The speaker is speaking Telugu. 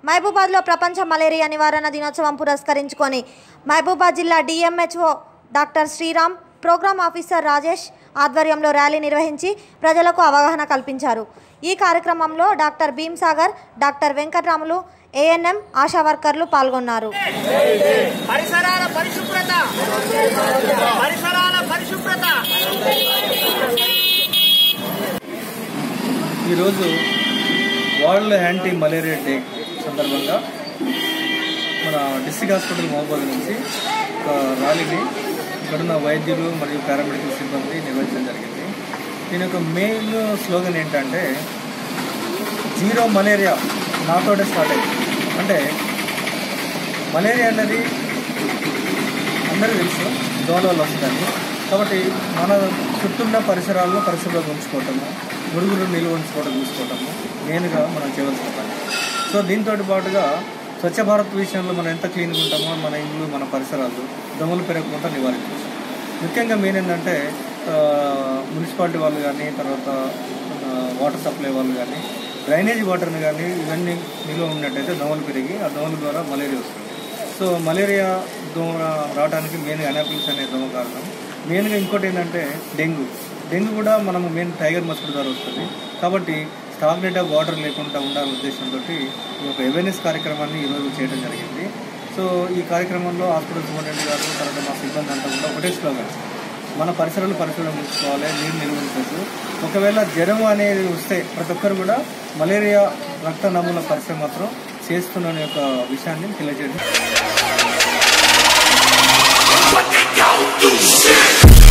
మహబూబాద్లో ప్రపంచ మలేరియా నివారణ దినోత్సవం పురస్కరించుకొని మహబూబాద్ జిల్లా DMHO doctor Sriram program officer Rajesh ఆధ్వర్యంలో ర్యాలీ నిర్వహించి ప్రజలకు అవగాహన కల్పించారు ఈ కార్యక్రమంలో doctor Bhimsagar doctor Venkatramulu ANM ASHA వర్కర్లు పాల్గొన్నారు పరిసరాల పరిశుభ్రత పరిసరాల పరిశుభ్రత ఈరోజు వరల్డ్ యాంటీ మలేరియా డే సందర్భంగా మన డిస్ట్రిక్ట్ హాస్పిటల్ మహబూబాద్ నుంచి ఒక ర్యాలీని ఇక్కడున్న వైద్యులు మరియు పారామెడికల్ సిబ్బంది నిర్వహించడం జరిగింది దీని యొక్క మెయిన్ స్లోగన్ ఏంటంటే జీరో మలేరియా నాతోటే స్టార్ట్ అయింది అంటే మలేరియా అనేది అందరికీ తెలుసు దోమల వల్ల వస్తుందని కాబట్టి మన చుట్టూన్న పరిసరాలను పరిశుభ్రంగా ఉంచుకోవటము మురుగులు నిల్వ ఉంచుకోవడం చూసుకోవటము మెయిన్గా మనం చేయవలసిన పని సో దీంతో పాటుగా స్వచ్ఛ భారత్ విషయంలో మనం ఎంత క్లీన్గా ఉంటామో మన ఇల్లు మన పరిసరాలు దోమలు పెరగకుండా నివారించవచ్చు ముఖ్యంగా మెయిన్ ఏంటంటే ఆ, మున్సిపాలిటీ వాళ్ళు కానీ తర్వాత ఆ, వాటర్ సప్లై వాళ్ళు కానీ డ్రైనేజ్ వాటర్ని కానీ ఇవన్నీ నిల్వ ఉన్నట్టయితే దోమలు పెరిగి ఆ దోమల ద్వారా మలేరియా వస్తుంది సో మలేరియా దోమ రావడానికి మెయిన్గా అనాపిల్స్ అనే దోమ కారణం మెయిన్గా ఇంకోటి ఏంటంటే డెంగ్యూ డెంగ్యూ కూడా మనము మెయిన్ టైగర్ మస్కిటో ద్వారా వస్తుంది కాబట్టి స్టాగ్నెట్ ఆఫ్ వాటర్ లేకుండా ఉండాలనే ఉద్దేశంతో ఈ యొక్క అవేర్నెస్ కార్యక్రమాన్ని ఈరోజు చేయడం జరిగింది సో ఈ కార్యక్రమంలో హాస్పిటల్ సూపరింటెండెంట్ గారు తర్వాత మా సిబ్బంది అంతా కూడా ఒకటే స్లోగన్ మన పరిసరాలు పరిశుభ్రం ఉంచుకోవాలి నీరు నిల్వ ఉంచచ్చు ఒకవేళ జ్వరం అనేది వస్తే ప్రతి ఒక్కరు కూడా మలేరియా రక్త నమూనా పరీక్ష మాత్రం చేస్తున్న యొక్క విషయాన్ని తెలియజేయడం What they gon' do? Shit.